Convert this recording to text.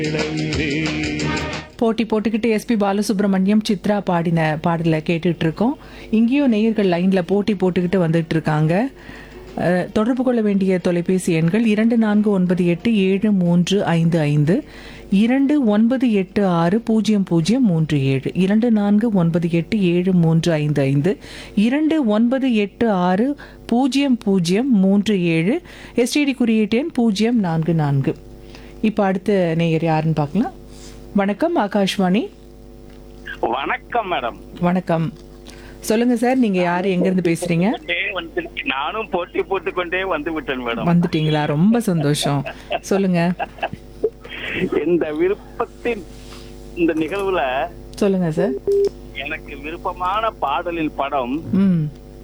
போட்டி போட்டுக்கிட்டு எஸ்பி பாலசுப்ரமணியம் சித்ரா பாடின பாடலை கேட்டுட்டு இருக்கோம் இங்கேயும் நேயர்கள் லைன்ல போட்டி போட்டுக்கிட்டு வந்துட்டு இருக்காங்க அஹ், தொடர்பு கொள்ள வேண்டிய தொலைபேசி எண்கள் இரண்டு நான்கு ஒன்பது எட்டு ஏழு மூன்று ஐந்து ஐந்து இரண்டு ஒன்பது எட்டு ஆறு பூஜ்ஜியம் பூஜ்ஜியம் மூன்று ஏழு இரண்டு நான்கு ஒன்பது எட்டு ஏழு மூன்று ஐந்து ஐந்து இரண்டு ஒன்பது எட்டு ஆறு பூஜ்ஜியம் பூஜ்ஜியம் மூன்று ஏழு எஸ்டிடி குறியீட்டு எண் பூஜ்ஜியம் நான்கு நான்கு இப்போ அடுத்த நேயர் யாருன்னு பார்க்கலாம் வணக்கம் ஆகாஷ்வாணி வணக்கம் மேடம் வணக்கம் சொல்லுங்க சார் நீங்க யாரு எங்க இருந்து பேசுறீங்க கொண்டே வந்து நானும் போட்டி போட்டுக்கொண்டே வந்து விட்டேன் மேடம் வந்துட்டீங்களா ரொம்ப சந்தோஷம் சொல்லுங்க இந்த விருப்பத்தின் இந்த நிகழ்வுல சொல்லுங்க சார் எனக்கு விருப்பமான பாடலில் படம் ம்